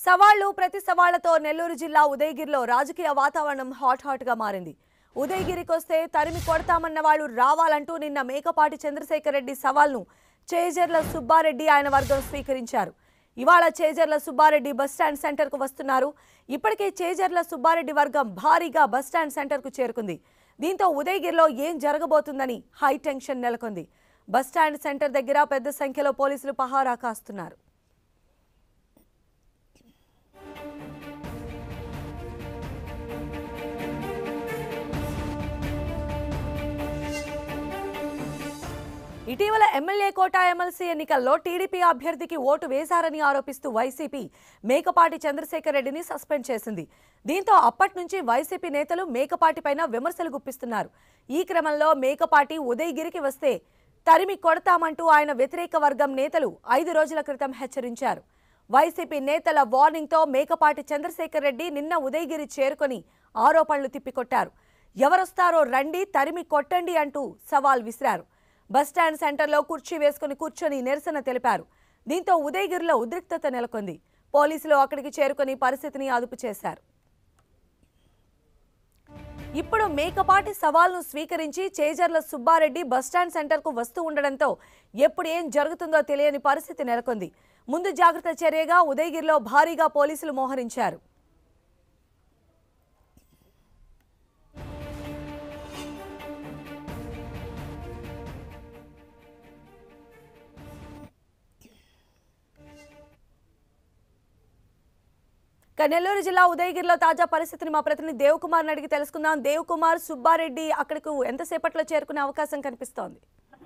సవాళ్లు ప్రతి సవాళ్లతో నెల్లూరు జిల్లా ఉదయగిరిలో రాజకీయ వాతావరణం హాట్ హాట్ గా మారింది ఉదయగిరికొస్తే తరిమి కొడతామన్న వాళ్ళు రావాలంటూ నిన్న మేకపాటి చంద్రశేఖర్ రెడ్డి సవాల్ను చేజర్ల సుబ్బారెడ్డి ఆయన వర్గం స్వీకరించారు ఇవాళ చేజర్ల సుబ్బారెడ్డి బస్టాండ్ సెంటర్కు వస్తున్నారు ఇప్పటికే చేజర్ల సుబ్బారెడ్డి వర్గం భారీగా బస్టాండ్ సెంటర్కు చేరుకుంది దీంతో ఉదయగిరిలో ఏం జరగబోతుందని హై టెన్షన్ నెలకొంది బస్టాండ్ సెంటర్ దగ్గర పెద్ద సంఖ్యలో పోలీసులు పహారా కాస్తున్నారు ఇటీవల ఎమ్మెల్యే కోటా ఎమ్మెల్సీ ఎన్నికల్లో టీడీపీ అభ్యర్థికి ఓటు వేశారని ఆరోపిస్తూ వైసీపీ మేకపాటి చంద్రశేఖర్ రెడ్డిని సస్పెండ్ చేసింది దీంతో అప్పటి నుంచి వైసీపీ నేతలు మేకపాటిపైన విమర్శలు గుప్పిస్తున్నారు ఈ క్రమంలో మేకపాటి ఉదయగిరికి వస్తే తరిమి కొడతామంటూ ఆయన వ్యతిరేక వర్గం నేతలు ఐదు రోజుల క్రితం హెచ్చరించారు వైసీపీ నేతల వార్నింగ్తో మేకపాటి చంద్రశేఖర్ రెడ్డి నిన్న ఉదయగిరి చేరుకొని ఆరోపణలు తిప్పికొట్టారు ఎవరొస్తారో రండి తరిమి కొట్టండి అంటూ సవాల్ విసిరారు బస్టాండ్ సెంటర్లో కుర్చీ వేసుకుని కూర్చొని నిరసన తెలిపారు దీంతో ఉదయగిరిలో ఉద్రిక్తత నెలకొంది పోలీసులు అక్కడికి చేరుకొని పరిస్థితిని అదుపు చేశారు ఇప్పుడు మేకపాటి సవాల్ను స్వీకరించి చేజర్ల సుబ్బారెడ్డి బస్టాండ్ సెంటర్కు వస్తూ ఉండడంతో ఎప్పుడు ఏం జరుగుతుందో తెలియని పరిస్థితి నెలకొంది ముందు జాగ్రత్త చర్యగా ఉదయగిరిలో భారీగా పోలీసులు మోహరించారు ఇక నెల్లూరు జిల్లా ఉదయగిరిలో తాజా పరిస్థితిని మా ప్రతినిధి దేవ్ కుమార్ అడిగి తెలుసుకుందాం దేవ్ కుమార్ సుబ్బారెడ్డి అక్కడకు ఎంతసేపట్లో చేరుకునే అవకాశం కనిపిస్తోంది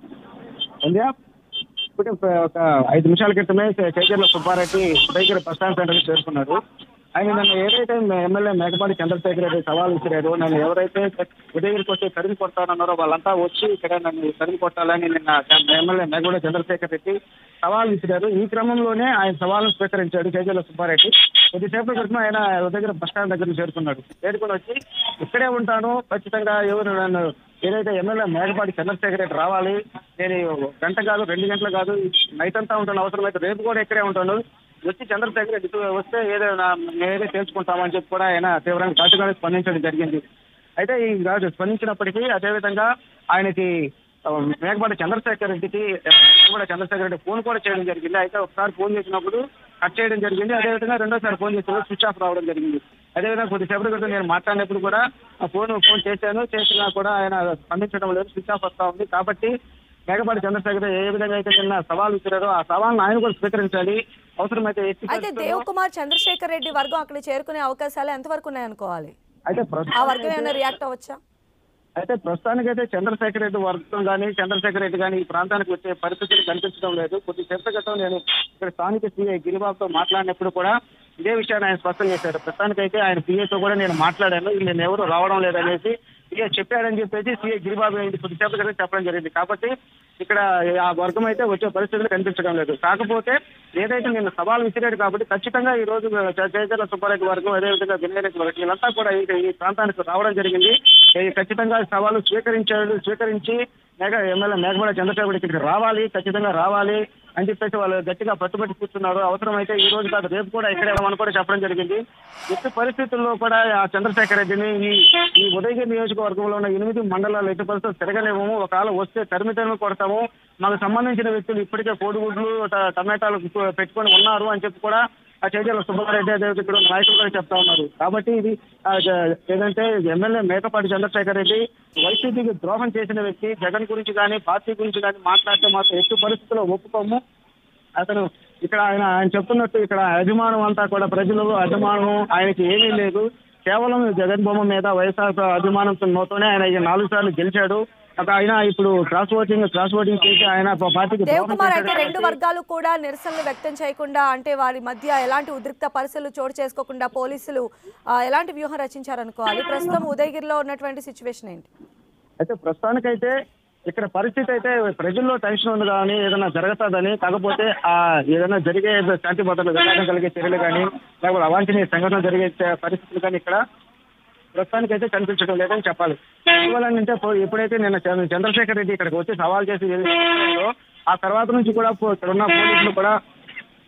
ఇండియా ఇప్పుడు ఒక ఐదు నిమిషాల క్రితమే చేజర్ల సుబ్బారెడ్డి ఉదయగిరి బస్ స్టాండ్ సెంటర్కి చేరుకున్నాడు ఆయన నన్ను ఏదైతే ఎమ్మెల్యే మేకపాటి చంద్రశేఖర్ రెడ్డి సవాల్ విసిరారో నన్ను ఎవరైతే ఉదయగిరికి వచ్చి తరిమి కొడతానన్నారో వాళ్ళంతా వచ్చి ఇక్కడ నన్ను తరిమి కొట్టాలని నిన్న ఎమ్మెల్యే మేకపాటి చంద్రశేఖర్ రెడ్డి సవాల్ విసిరారు ఈ క్రమంలోనే ఆయన సవాల్ను స్వీకరించాడు చేజర్ల సుబ్బారెడ్డి కొద్దిసేపటి క్రితం ఆయన ఉదయగిరి బస్ స్టాండ్ దగ్గర చేరుకున్నాడు చేరుకుని వచ్చి ఇక్కడే ఉంటాను ఖచ్చితంగా ఎవరు నన్ను ఏదైతే ఎమ్మెల్యే మేకపాటి చంద్రశేఖర్ రెడ్డి రావాలి నేను గంట కాదు రెండు గంటలు కాదు నైట్ అంతా ఉంటాను అవసరమైతే రేపు కూడా ఇక్కడే ఉంటాను వచ్చి చంద్రశేఖర్ రెడ్డి వస్తే ఏదైనా మేమే తెలుసుకుంటామని చెప్పి కూడా ఆయన తీవ్రంగా ఘాటుగానే స్పందించడం జరిగింది అయితే ఈ ఘాటు స్పందించినప్పటికీ అదేవిధంగా ఆయనకి ఆ, మేకపాటి చంద్రశేఖర్ రెడ్డికి కూడా చంద్రశేఖర్ రెడ్డి ఫోన్ కూడా చేయడం జరిగింది అయితే ఒకసారి ఫోన్ చేసినప్పుడు కట్ చేయడం జరిగింది అదేవిధంగా రెండోసారి ఫోన్ చేసినప్పుడు స్విచ్ ఆఫ్ రావడం జరిగింది అదేవిధంగా కొద్దిసేపటి క్రితం నేను మాట్లాడినప్పుడు కూడా ఆ ఫోన్ ఫోన్ చేశాను చేసినా కూడా ఆయన స్పందించడం లేదు స్విచ్ ఆఫ్ వస్తా ఉంది కాబట్టి మేకపాటి చంద్రశేఖర్ రెడ్డి ఏ విధంగా అయితే నిన్న సవాల్ ఇచ్చారో ఆ సవాల్ను ఆయన కూడా స్వీకరించాలి అవసరమైతే ఎట్టి అయితే పరిస్థితుల్లో- దేవ్ కుమార్ చంద్రశేఖర్ రెడ్డి వర్గం అక్కడ చేరుకునే అవకాశాలు ఎంతవరకు ఉన్నాయనుకోవాలి అయితే ఆ ప్రస్తుతం వర్గం ఏమైనా రియాక్ట్ అవ్వచ్చా అయితే ప్రస్తుతానికైతే చంద్రశేఖర్ రెడ్డి వర్గం కానీ చంద్రశేఖర్ రెడ్డి కానీ ఈ ప్రాంతానికి వచ్చే పరిస్థితులు కనిపించడం లేదు కొద్ది సేపటి క్రితం నేను ఇక్కడ స్థానిక సీఐ గిరిబాబుతో మాట్లాడినప్పుడు కూడా ఇదే విషయాన్ని ఆయన స్పష్టం చేశారు ప్రస్తుతానికైతే ఆయన పిఏతో కూడా నేను మాట్లాడాను నేను ఎవరు రావడం లేదనేసి పిఏ చెప్పాడని చెప్పేసి సీఐ గిరిబాబు ఇది కొద్దిసేపటి క్రితం చెప్పడం జరిగింది కాబట్టి ఇక్కడ ఆ వర్గం అయితే వచ్చే పరిస్థితులు కనిపించడం లేదు కాకపోతే ఏదైతే నేను సవాల్ విసిరాడు కాబట్టి ఖచ్చితంగా ఈ రోజు చేజర్ల సుబ్బారెడ్డి వర్గం అదేవిధంగా వినయరెడ్డి వర్గం వీళ్ళంతా కూడా ఈ ఈ ప్రాంతానికి రావడం జరిగింది ఈ ఖచ్చితంగా సవాలు స్వీకరించాడు స్వీకరించి మేఘ ఎమ్మెల్యే మేఘమల చంద్రశేఖర్ రెడ్డి ఇక్కడికి రావాలి ఖచ్చితంగా రావాలి అని చెప్పేసి వాళ్ళు గట్టిగా పట్టుబట్టి కూర్చున్నారు అవసరమైతే ఈ రోజు కాదు రేపు కూడా ఇక్కడే మనం కూడా చెప్పడం జరిగింది ఎట్టి పరిస్థితుల్లో కూడా ఆ చంద్రశేఖర్ రెడ్డిని ఈ ఈ ఉదయగిరి నియోజకవర్గంలో ఉన్న ఎనిమిది మండలాలు ఎట్టి పరిస్థితులు తిరగలేము ఒకవేళ వస్తే తరిమి తరిమి కొడతాము మాకు సంబంధించిన వ్యక్తులు ఇప్పటికే కోడిగుడ్లు ట- టమాటాలు పెట్టుకొని ఉన్నారు అని చెప్పి కూడా ఆ చేజల సుబ్బారెడ్డి అదేవిధంగా ఇక్కడ ఉన్న నాయకులు కూడా చెప్తా ఉన్నారు కాబట్టి ఇది ఆ, జ- ఏదంటే ఎమ్మెల్యే మేకపాటి చంద్రశేఖర్ రెడ్డి వైసీపీకి ద్రోహం చేసిన వ్యక్తి జగన్ గురించి కానీ పార్టీ గురించి కానీ మాట్లాడితే మాత్రం ఎట్టి పరిస్థితుల్లో ఒప్పుకోము అతను ఇక్కడ ఆయన ఆయన చెప్తున్నట్టు ఇక్కడ అభిమానం అంతా కూడా ప్రజలు అభిమానం ఆయనకి ఏమీ లేదు కేవలం జగన్ బొమ్మ మీద వైఎస్ఆర్ అభిమానంతోనే ఆయన ఈ నాలుగు సార్లు గెలిచాడు ఒక ఆయన ఇప్పుడు క్రాస్ ఓటింగ్ క్రాస్ ఓటింగ్ చేసి ఆయన పార్టీకి దేవ్ ద్రోహం కుమార్ అయితే చేశాడు రెండు కాబట్టి- వర్గాలు కూడా నిరసనలు వ్యక్తం చేయకుండా అంటే వారి మధ్య ఎలాంటి ఉద్రిక్త పరిస్థితులు చోటు చేసుకోకుండా పోలీసులు ఆ, ఎలాంటి వ్యూహం రచించారనుకోవాలి ప్రస్తుతం ఉదయగిరిలో ఉన్నటువంటి సిచ్యువేషన్ ఏంటి అయితే ప్రస్తుతానికైతే ఇక్కడ పరిస్థితి అయితే ప్రజల్లో టెన్షన్ ఉంది కానీ ఏదైనా జరుగుతుందని కాకపోతే ఆ ఏదైనా జరిగే శాంతి భద్రతలు విఘాతం కలిగే చర్యలు కానీ లేకపోతే అవాంఛనీయ సంఘటన జరిగే చ- పరిస్థితులు కానీ ఇక్కడ ప్రస్తుతానికైతే కనిపించడం లేదని చెప్పాలి ఎందువల్లంటే పో- ఎప్పుడైతే నిన్న చంద్ర- చంద్రశేఖర్ రెడ్డి ఇక్కడికి వచ్చి సవాల్ చేసి ఏది చేశారో, ఆ తర్వాత నుంచి కూడా పో- ఇక్కడ ఉన్న పోలీసులు కూడా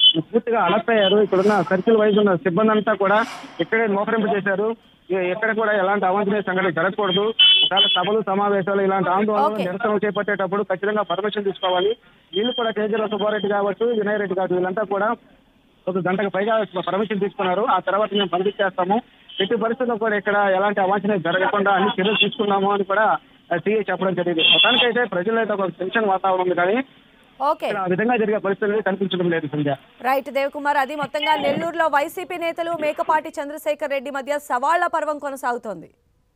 పూర్తిగా అలర్ట్ అయ్యారు ఇక్కడున్న సర్కిల్ వైజ్ ఉన్న సిబ్బంది అంతా కూడా ఇక్కడే మోకరింపు చేశారు ఇ- ఎక్కడ కూడా ఎలాంటి అవాంఛనీయ సంఘటన జరగకూడదు ఒకవేళ సభలు సమావేశాలు ఇలాంటి ఆందోళనలు Okay. నిరసనలు చేపట్టేటప్పుడు ఖచ్చితంగా పర్మిషన్ తీసుకోవాలి వీళ్ళు కూడా కేజీల సుబ్బారెడ్డి కావచ్చు వినయ్ రెడ్డి కావచ్చు వీళ్ళంతా కూడా ఒక గంటకు పైగా పర్మిషన్ తీసుకున్నారు ఆ తర్వాత మేము పంపించేస్తాము ఎట్టి పరిస్థితుల్లో కూడా ఇక్కడ ఎలాంటి అవాంఛనీయం జరగకుండా అన్ని చర్యలు తీసుకున్నాము అని కూడా సీఏ చెప్పడం జరిగింది మొత్తానికైతే ప్రజల్లో అయితే ఒక టెన్షన్ వాతావరణం ఉంది కానీ ఓకే ఇక్కడ ఆ విధంగా జరిగే పరిస్థితులు కనిపించడం లేదు సంధ్య రైట్ దేవకుమార్ అది మొత్తంగా నెల్లూరులో వైసీపీ నేతలు మేకపాటి చంద్రశేఖర్ రెడ్డి మధ్య సవాళ్ల పర్వం కొనసాగుతోంది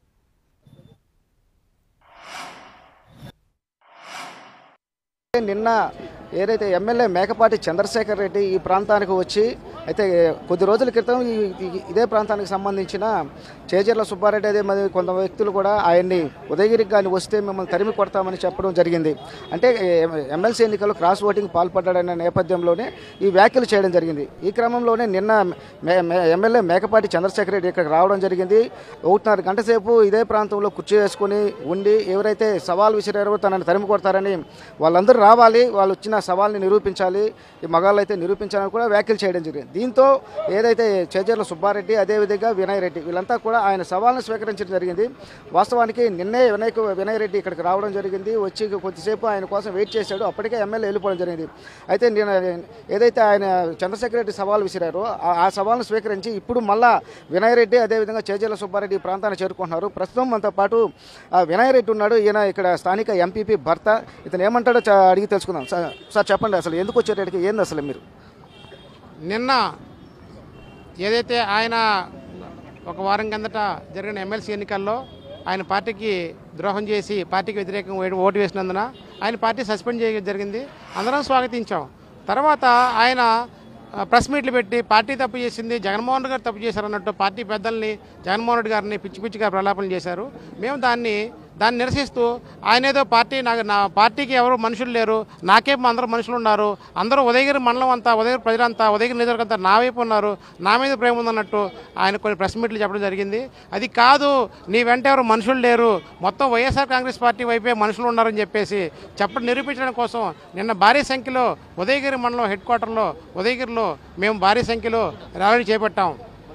నిన్న ఏదైతే ఎమ్మెల్యే మేకపాటి చంద్రశేఖర్ రెడ్డి ఈ ప్రాంతానికి వచ్చి అయితే కొద్ది రోజుల క్రితం ఈ- ఈ- ఇదే ప్రాంతానికి సంబంధించిన చేజర్ల సుబ్బారెడ్డి అదే మరి కొంత వ్యక్తులు కూడా ఆయన్ని ఉదయగిరికి కానీ వస్తే మిమ్మల్ని తరిమి కొడతామని చెప్పడం జరిగింది అంటే ఎం- ఎమ్మెల్సీ ఎన్నికల్లో క్రాస్ ఓటింగ్ పాల్పడ్డాడనే నేపథ్యంలోనే ఈ వ్యాఖ్యలు చేయడం జరిగింది ఈ క్రమంలోనే నిన్న మే- మే- ఎమ్మెల్యే మేకపాటి చంద్రశేఖర్ రెడ్డి ఇక్కడికి రావడం జరిగింది ఒకటిన్నర గంట సేపు ఇదే ప్రాంతంలో కుర్చీ వేసుకుని ఉండి ఎవరైతే సవాల్ విసిరారో తనని తరిమి కొడతారని వాళ్ళందరూ రావాలి వాళ్ళు వచ్చిన సవాల్ని నిరూపించాలి ఈ మగాళ్ళు అయితే నిరూపించాలని కూడా వ్యాఖ్యలు చేయడం జరిగింది దీంతో ఏదైతే చేజర్ల సుబ్బారెడ్డి అదేవిధంగా వినయ్ రెడ్డి వీళ్ళంతా కూడా ఆయన సవాల్ని స్వీకరించడం జరిగింది వాస్తవానికి నిన్నే వినయ్ వినయ్ రెడ్డి ఇక్కడికి రావడం జరిగింది వచ్చి కొద్దిసేపు ఆయన కోసం వెయిట్ చేశాడు అప్పటికే ఎమ్మెల్యే వెళ్ళిపోవడం జరిగింది అయితే నేను ఏదైతే ఆయన చంద్రశేఖర్ రెడ్డి సవాల్ విసిరారో ఆ- ఆ సవాల్ను స్వీకరించి ఇప్పుడు మళ్ళా వినయ్ రెడ్డి అదేవిధంగా చేజర్ల సుబ్బారెడ్డి ఈ ప్రాంతాన్ని చేరుకుంటున్నారు ప్రస్తుతం మనతో పాటు ఆ వినయ్ రెడ్డి ఉన్నాడు ఈయన ఇక్కడ స్థానిక ఎంపీపీ భర్త ఇతను ఏమంటాడో చ- అడిగి తెలుసుకుందాం సార్ సార్ చెప్పండి అసలు ఎందుకు వచ్చారు ఇక్కడికి ఏంది అసలు మీరు నిన్న ఏదైతే ఆయన ఒక వారం కిందట జరిగిన ఎమ్మెల్సీ ఎన్నికల్లో ఆయన పార్టీకి ద్రోహం చేసి పార్టీకి వ్యతిరేకంగా ఓటు- ఓటు వేసినందున ఆయన పార్టీ సస్పెండ్ చేయడం జరిగింది అందరం స్వాగతించాం తర్వాత ఆయన ఆ, ప్రెస్ మీట్లు పెట్టి పార్టీ తప్పు చేసింది జగన్మోహన్ రెడ్డి గారు తప్పు చేశారన్నట్టు పార్టీ పెద్దల్ని జగన్మోహన్ రెడ్డి గారిని పిచ్చి పిచ్చిగా ప్రలాపన చేశారు మేము దాన్ని దాన్ని నిరసిస్తూ ఆయన ఏదో పార్టీ నాకు నా పార్టీకి ఎవరు మనుషులు లేరు నాకే అందరూ మనుషులు ఉన్నారు అందరూ ఉదయగిరి మండలం అంతా ఉదయగిరి ప్రజలంతా ఉదయగిరి నియోజకవర్గం అంతా నా వైపు ఉన్నారు నా మీద ప్రేమ ఉందన్నట్టు ఆయన కొన్ని ప్రెస్ మీట్లు చెప్పడం జరిగింది అది కాదు నీ వెంట ఎవరు మనుషులు లేరు మొత్తం వైఎస్ఆర్ కాంగ్రెస్ పార్టీ వైపే మనుషులు ఉన్నారని చెప్పేసి చెప్పడం నిరూపించడం కోసం నిన్న భారీ సంఖ్యలో ఉదయగిరి మండలం హెడ్ క్వార్టర్లో ఉదయగిరిలో మేము భారీ సంఖ్యలో ర్యాలీ చేపట్టాం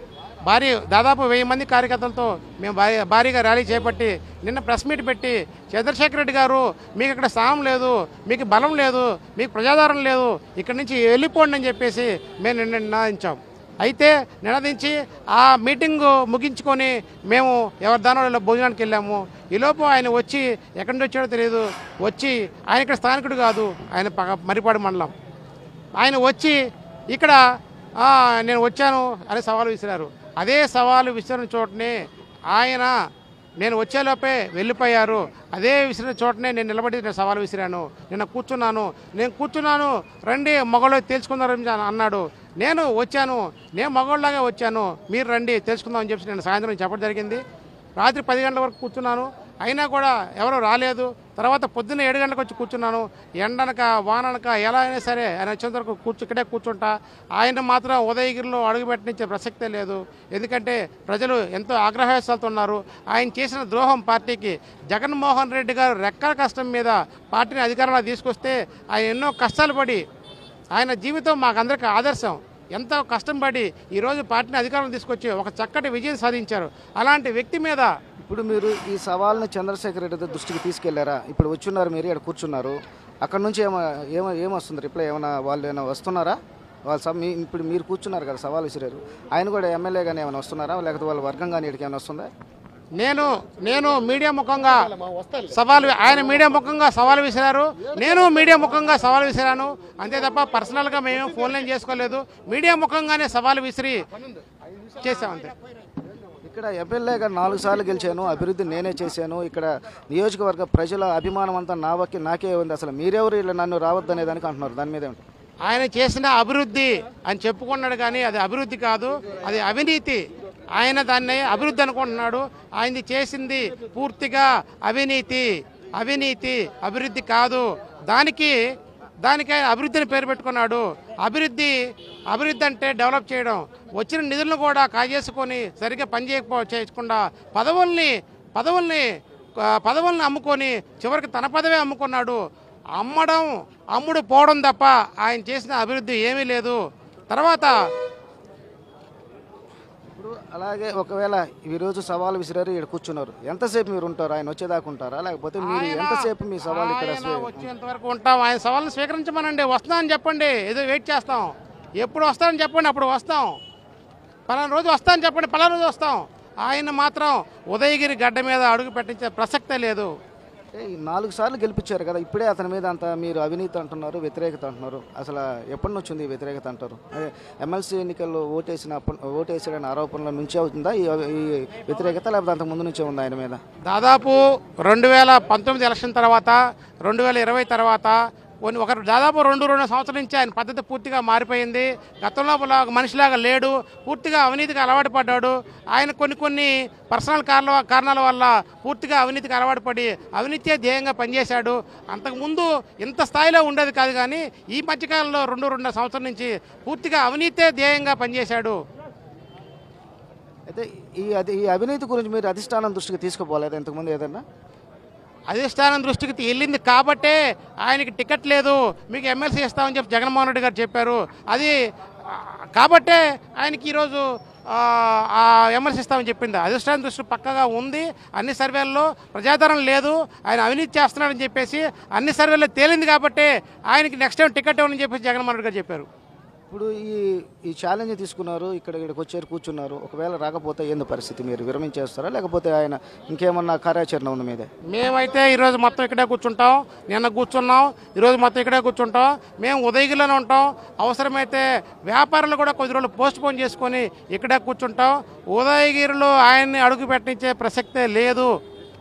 భారీ దాదాపు వెయ్యి మంది కార్యకర్తలతో మేము భారీ భారీగా ర్యాలీ చేపట్టి నిన్న ప్రెస్ మీట్ పెట్టి చంద్రశేఖర్ రెడ్డి గారు మీకు ఇక్కడ స్థానం లేదు మీకు బలం లేదు మీకు ప్రజాదరణ లేదు ఇక్కడి నుంచి వెళ్ళిపోండి అని చెప్పేసి మేము నిన్న నినాదించాం అయితే నినదించి ఆ మీటింగ్ ముగించుకొని మేము ఎవరి దానిలో భోజనానికి వెళ్ళాము ఈలోపు ఆయన వచ్చి ఎక్కడి నుంచి వచ్చాడో తెలియదు వచ్చి ఆయన ఇక్కడ స్థానికుడు కాదు ఆయన పగ మరిపాడు మండలం ఆయన వచ్చి ఇక్కడ "ఆ, నేను వచ్చాను అని సవాలు విసిరారు అదే సవాలు విసిరిన చోటనే ఆయన నేను వచ్చేలోపే వెళ్ళిపోయారు అదే విసిరిన చోటనే నేను నిలబడి నేను సవాలు విసిరాను నిన్న కూర్చున్నాను నేను కూర్చున్నాను రండి మగళ్ళు తెలుసుకుందారని అన్నాడు నేను వచ్చాను నేను మగోళ్ళలాగా వచ్చాను మీరు రండి తెలుసుకుందామని చెప్పి నేను సాయంత్రం చెప్పడం జరిగింది రాత్రి పది గంటల వరకు కూర్చున్నాను అయినా కూడా ఎవరు రాలేదు తర్వాత పొద్దున్న ఏడు గంటలకు వచ్చి కూర్చున్నాను ఎండనక వాననక ఎలా అయినా సరే ఆయన వచ్చేంత వరకు కూర్చు ఇక్కడే కూర్చుంటా ఆయన మాత్రం ఉదయగిరిలో అడుగుపెట్టనిచ్చే ప్రసక్తే లేదు ఎందుకంటే ప్రజలు ఎంతో ఆగ్రహవేశాలతో ఉన్నారు ఆయన చేసిన ద్రోహం పార్టీకి జగన్మోహన్ రెడ్డి గారు రెక్కల కష్టం మీద పార్టీని అధికారంలో తీసుకొస్తే ఆయన ఎన్నో కష్టాలు పడి ఆయన జీవితం మాకందరికీ ఆదర్శం ఎంతో కష్టం పడి ఈరోజు పార్టీని అధికారంలో తీసుకొచ్చి ఒక చక్కటి విజయం సాధించారు అలాంటి వ్యక్తి మీద ఇప్పుడు మీరు ఈ సవాల్ని చంద్రశేఖర్ రెడ్డి దృష్టికి తీసుకెళ్లారా ఇప్పుడు వచ్చున్నారు మీరు ఇక్కడ కూర్చున్నారు అక్కడ నుంచి ఏమ ఏమ ఏమొస్తుంది రిప్లై ఏమైనా వాళ్ళు ఏమైనా వస్తున్నారా వాళ్ళు సబ్ మీ ఇప్పుడు మీరు కూర్చున్నారు కదా సవాల్ విసిరారు ఆయన కూడా ఎమ్మెల్యే కానీ ఏమైనా వస్తున్నారా లేకపోతే వాళ్ళ వర్గం కానీ ఇక్కడికి ఏమైనా వస్తుందా నేను నేను మీడియా ముఖంగా సవాల్ వి- ఆయన మీడియా ముఖంగా సవాల్ విసిరారు నేను మీడియా ముఖంగా సవాల్ విసిరాను అంతే తప్ప పర్సనల్గా మేము ఫోన్ లైన్ చేసుకోలేదు మీడియా ముఖంగానే సవాల్ విసిరి చేసాం అంతే ఇక్కడ ఎమ్మెల్యేగా నాలుగు సార్లు గెలిచాను అభివృద్ధి నేనే చేశాను ఇక్కడ నియోజకవర్గ ప్రజల అభిమానం అంతా నా వక్కి నాకే ఉంది అసలు మీరెవరు ఇలా నన్ను రావద్దనే దానికి అంటున్నారు దాని మీద ఏమంటారు? ఆయన చేసిన అభివృద్ధి అని చెప్పుకున్నాడు కానీ అది అభివృద్ధి కాదు అది అవినీతి ఆయన దాన్ని అభివృద్ధి అనుకుంటున్నాడు ఆయనది చేసింది పూర్తిగా అవినీతి అవినీతి అభివృద్ధి కాదు దానికి దానికి ఆయన అభివృద్ధిని పేరు పెట్టుకున్నాడు అభివృద్ధి అభివృద్ధి అంటే డెవలప్ చేయడం వచ్చిన నిధులను కూడా కాజేసుకొని సరిగ్గా పని చేయకపో చేయకుండా పదవుల్ని పదవుల్ని ఆ, పదవుల్ని అమ్ముకొని చివరికి తన పదవే అమ్ముకున్నాడు అమ్మడం అమ్ముడు పోవడం తప్ప ఆయన చేసిన అభివృద్ధి ఏమీ లేదు తర్వాత ఇప్పుడు అలాగే ఒకవేళ ఈ రోజు సవాల్ విసిరారు ఇక్కడ కూర్చున్నారు ఎంతసేపు మీరు ఉంటారు ఆయన వచ్చేదాకా ఉంటారా లేకపోతే మీరు ఆయన- ఎంతసేపు మీ సవాల్ ఇక్కడ ఆయన స్వీ- వచ్చేంత వరకు ఉంటాం ఆయన సవాల్ని స్వీకరించమనండి వస్తానని చెప్పండి ఏదో వెయిట్ చేస్తాం ఎప్పుడు వస్తానని చెప్పండి అప్పుడు వస్తాం పలానా రోజు వస్తానని చెప్పండి పలానా రోజు వస్తాం ఆయన మాత్రం ఉదయగిరి గడ్డ మీద అడుగు పెట్టించే ప్రసక్తే లేదు అంటే ఈ నాలుగు సార్లు గెలిపించారు కదా ఇప్పుడే అతని మీద అంత మీరు అవినీతి అంటున్నారు వ్యతిరేకత అంటున్నారు అసలు ఎప్పటి నుంచి ఉంది ఈ వ్యతిరేకత అంటారు అదే ఎమ్మెల్సీ ఎన్నికల్లో ఓటేసిన అప్ప- ఓటేసాడని ఆరోపణల నుంచే అవుతుందా ఈ ఈ వ్యతిరేకత లేకపోతే అంతకు ముందు నుంచే ఉందా ఆయన మీద దాదాపు రెండు వేల పంతొమ్మిది ఎలక్షన్ తర్వాత రెండు వేల ఇరవై తర్వాత కొన్ని ఒక దాదాపు రెండు రెండు సంవత్సరాల నుంచి ఆయన పద్ధతి పూర్తిగా మారిపోయింది గతంలో లాగా మనిషిలాగా లేడు పూర్తిగా అవినీతికి అలవాటు పడ్డాడు ఆయన కొన్ని కొన్ని పర్సనల్ కారణాల కారణాల వల్ల పూర్తిగా అవినీతికి అలవాటు పడి అవినీతే ధ్యేయంగా పనిచేశాడు అంతకుముందు ఇంత స్థాయిలో ఉండేది కాదు కానీ ఈ మధ్యకాలంలో రెండు రెండు సంవత్సరాల నుంచి పూర్తిగా అవినీతే ధ్యేయంగా పనిచేశాడు అయితే ఈ అది ఈ అవినీతి గురించి మీరు అధిష్టానం దృష్టికి తీసుకుపోలేదు ఇంతకుముందు ఏదన్నా అధిష్టానం దృష్టికి వెళ్ళింది కాబట్టే ఆయనకి టికెట్ లేదు మీకు ఎమ్మెల్సీ ఇస్తామని చెప్పి జగన్మోహన్ రెడ్డి గారు చెప్పారు అది ఆ, కాబట్టే ఆయనకి ఈరోజు ఆ, ఆ ఎమ్మెల్సీ ఇస్తామని చెప్పింది అధిష్టానం దృష్టి పక్కగా ఉంది అన్ని సర్వేల్లో ప్రజాదరణ లేదు ఆయన అవినీతి చేస్తున్నాడని చెప్పేసి అన్ని సర్వేల్లో తేలింది కాబట్టి ఆయనకి నెక్స్ట్ టైం టికెట్ ఇవ్వని చెప్పేసి జగన్మోహన్ రెడ్డి గారు చెప్పారు ఇప్పుడు ఈ ఈ ఛాలెంజ్ తీసుకున్నారు ఇక్కడ ఇక్కడికి వచ్చారు కూర్చున్నారు ఒకవేళ రాకపోతే ఏంది పరిస్థితి మీరు విరమించేస్తారా లేకపోతే ఆయన ఇంకేమన్నా కార్యాచరణ ఉంది మీదే మేమైతే ఈరోజు మొత్తం ఇక్కడే కూర్చుంటాం నిన్న కూర్చున్నాం ఈరోజు మొత్తం ఇక్కడే కూర్చుంటాం మేము ఉదయగిరిలోనే ఉంటాం అవసరమైతే వ్యాపారులు కూడా కొద్ది రోజులు పోస్ట్ పోన్ చేసుకొని ఇక్కడే కూర్చుంటాం ఉదయగిరిలో ఆయన్ని అడుగు పెట్టించే ప్రసక్తే లేదు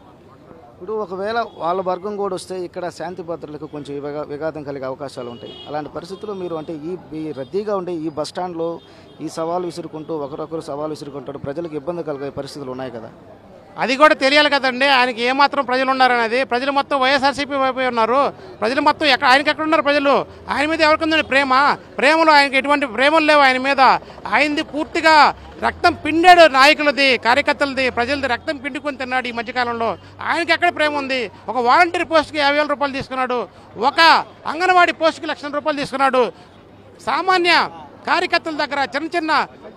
ఇప్పుడు ఒకవేళ వాళ్ళ వర్గం కూడా వస్తే ఇక్కడ శాంతి భద్రతలకు కొంచెం విగా విఘాతం కలిగే అవకాశాలు ఉంటాయి అలాంటి పరిస్థితుల్లో మీరు అంటే ఈ ఈ రద్దీగా ఉండే ఈ బస్ స్టాండ్లో ఈ సవాలు విసురుకుంటూ ఒకరొకరు సవాలు విసురుకుంటారు ప్రజలకు ఇబ్బంది కలిగే పరిస్థితులు ఉన్నాయి కదా అది కూడా తెలియాలి కదండి ఆయనకి ఏమాత్రం ప్రజలు ఉన్నారనేది ప్రజలు మొత్తం వైఎస్ఆర్సీపీ వైపు ఉన్నారు ప్రజలు మొత్తం ఎక్కడ ఆయనకి ఎక్కడ ఉన్నారు ప్రజలు ఆయన మీద ఎవరికి ఉందండి ప్రేమ ప్రేమలో ఆయనకి ఎటువంటి ప్రేమలు లేవు ఆయన మీద ఆయనది పూర్తిగా రక్తం పిండాడు నాయకులది కార్యకర్తలది ప్రజలది రక్తం పిండుకొని తిన్నాడు ఈ మధ్యకాలంలో ఆయనకి ఎక్కడ ప్రేమ ఉంది ఒక వాలంటీర్ పోస్ట్కి యాభై వేల రూపాయలు తీసుకున్నాడు ఒక అంగన్వాడీ పోస్ట్కి లక్షల రూపాయలు తీసుకున్నాడు సామాన్య కార్యకర్తల దగ్గర చిన్న చిన్న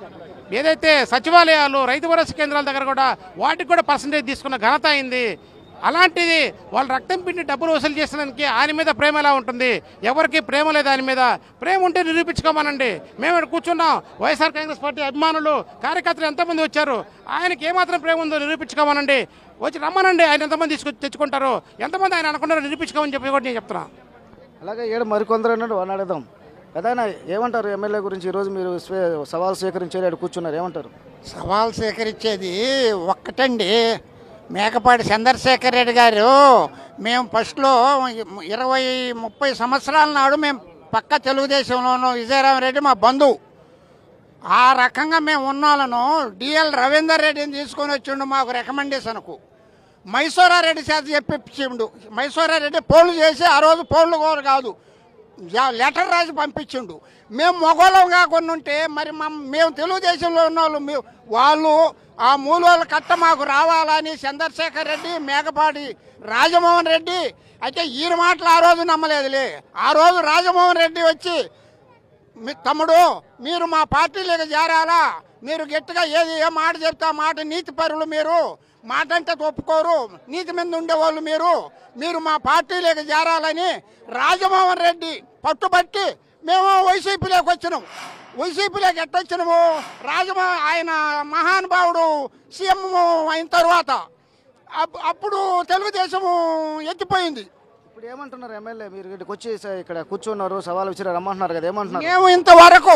ఏదైతే సచివాలయాలు రైతు భరోసా కేంద్రాల దగ్గర కూడా వాటికి కూడా పర్సంటేజ్ తీసుకున్న ఘనత అయింది అలాంటిది వాళ్ళు రక్తం పిండి డబ్బులు వసూలు చేసినందుకు ఆయన మీద ప్రేమ ఎలా ఉంటుంది ఎవరికి ప్రేమ లేదు ఆయన మీద ప్రేమ ఉంటే నిరూపించుకోమనండి మేము ఇక్కడ కూర్చున్నాం వైఎస్ఆర్ కాంగ్రెస్ పార్టీ అభిమానులు కార్యకర్తలు ఎంతమంది వచ్చారు ఆయనకి ఏమాత్రం ప్రేమ ఉందో నిరూపించుకోమనండి వచ్చి రమ్మనండి ఆయన ఎంతమంది తీసుకొ తెచ్చుకుంటారు ఎంతమంది ఆయన అనుకున్నారో నిరూపించుకోమని చెప్పి కూడా నేను చెప్తున్నాను అలాగే ఏడు మరికొందరు అన్నాడు వాళ్ళని అడుగుదాం పెదాయన ఏమంటారు ఎమ్మెల్యే గురించి ఈరోజు మీరు స్వే- సవాల్ స్వీకరించారు ఇక్కడ కూర్చున్నారు ఏమంటారు సవాల్ స్వీకరించేది ఒక్కటండి మేకపాటి చంద్రశేఖర్ రెడ్డి గారు మేము ఫస్ట్లో ఇరవై ముప్పై సంవత్సరాల నాడు మేము పక్క తెలుగుదేశంలోనూ విజయరామరెడ్డి మా బంధువు ఆ రకంగా మేము ఉన్నోళ్ళను డిఎల్ రవీందర్ రెడ్డిని తీసుకొని వచ్చిండు మాకు రికమెండేషన్కు మైసూరారెడ్డి చేత చెప్పించిండు మైసూరారెడ్డి పోలు చేసి ఆ రోజు పోళ్ళు కూడా కాదు జా- లెటర్ రాసి పంపించిండు మేము మొగోళం కాకుండా ఉంటే మరి మా మేము తెలుగుదేశంలో ఉన్న వాళ్ళు మేము వాళ్ళు ఆ మూలోళ్ళ కట్ట మాకు రావాలని చంద్రశేఖర్ రెడ్డి మేకపాటి రాజమోహన్ రెడ్డి అయితే ఈయన మాటలు ఆ రోజు నమ్మలేదులే ఆ రోజు రాజమోహన్ రెడ్డి వచ్చి మీ తమ్ముడు మీరు మా పార్టీలోకి చేరాలా మీరు గట్టిగా ఏది ఏ మాట చెప్తే ఆ మాట నీతి పరులు మీరు మాట అంటే ఒప్పుకోరు నీతి మీద ఉండేవాళ్ళు మీరు మీరు మా పార్టీలోకి చేరాలని రాజమోహన్ రెడ్డి పట్టుబట్టి మేము వైసీపీలోకి వచ్చినాం వైసీపీలోకి ఎట్టొచ్చినాము రాజమో ఆయన మహానుభావుడు సీఎం అయిన తర్వాత అప్- అప్పుడు తెలుగుదేశము ఎత్తిపోయింది ఇప్పుడు ఏమంటున్నారు ఎమ్మెల్యే మీరు ఇక్కడికి వచ్చి స- ఇక్కడ కూర్చున్నారు సవాల్ విసిరారు రమ్మంటున్నారు కదా ఏమంటున్నారు మేము ఇంతవరకు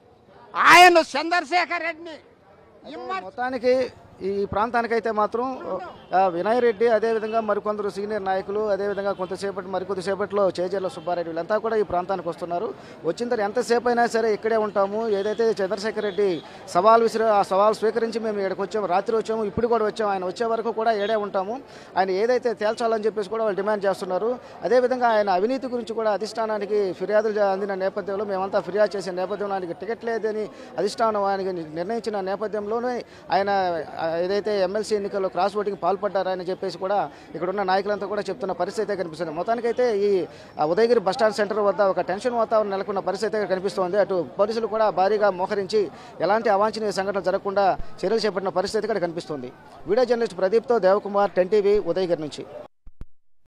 ఆయన చంద్రశేఖర్ రెడ్డిని ఇమ్మ- మొత్తానికి ఈ ప్రాంతానికైతే మాత్రం ఆ, వినయ్ రెడ్డి అదేవిధంగా మరికొందరు సీనియర్ నాయకులు అదేవిధంగా కొంతసేపటి మరికొద్దిసేపట్లో చేజర్ల సుబ్బారెడ్డి వీళ్ళంతా కూడా ఈ ప్రాంతానికి వస్తున్నారు వచ్చిన తర్వాత ఎంతసేపు అయినా సరే ఇక్కడే ఉంటాము ఏదైతే చంద్రశేఖర్ రెడ్డి సవాల్ విసిరి ఆ సవాల్ స్వీకరించి మేము ఇక్కడికి వచ్చాము రాత్రి వచ్చాము ఇప్పుడు కూడా వచ్చాము ఆయన వచ్చే వరకు కూడా ఏడే ఉంటాము ఆయన ఏదైతే తేల్చాలని చెప్పేసి కూడా వాళ్ళు డిమాండ్ చేస్తున్నారు అదేవిధంగా ఆయన అవినీతి గురించి కూడా అధిష్టానానికి ఫిర్యాదులు జా- అందిన నేపథ్యంలో మేమంతా ఫిర్యాదు చేసే నేపథ్యంలో ఆయనకి టికెట్ లేదని అధిష్టానం ఆయనకి నిర్ణయించిన నేపథ్యంలోనే ఆయన ఆ, ఏదైతే ఎమ్మెల్సీ ఎన్నికల్లో క్రాస్ ఓటింగ్ పాల్పడి పాల్పడ్డారని చెప్పేసి కూడా ఇక్కడ ఉన్న నాయకులంతా కూడా చెప్తున్న పరిస్థితి అయితే కనిపిస్తుంది మొత్తానికైతే ఈ ఆ, ఉదయగిరి బస్టాండ్ సెంటర్ వద్ద ఒక టెన్షన్ వాతావరణం నెలకొన్న పరిస్థితి అయితే కనిపిస్తోంది అటు పోలీసులు కూడా భారీగా మోహరించి ఎలాంటి అవాంఛనీయ సంఘటనలు జరగకుండా చర్యలు చేపట్టిన పరిస్థితి ఇక్కడ కనిపిస్తుంది వీడియో జర్నలిస్ట్ ప్రదీప్తో దేవకుమార్ టెన్ టీవీ ఉదయగిరి నుంచి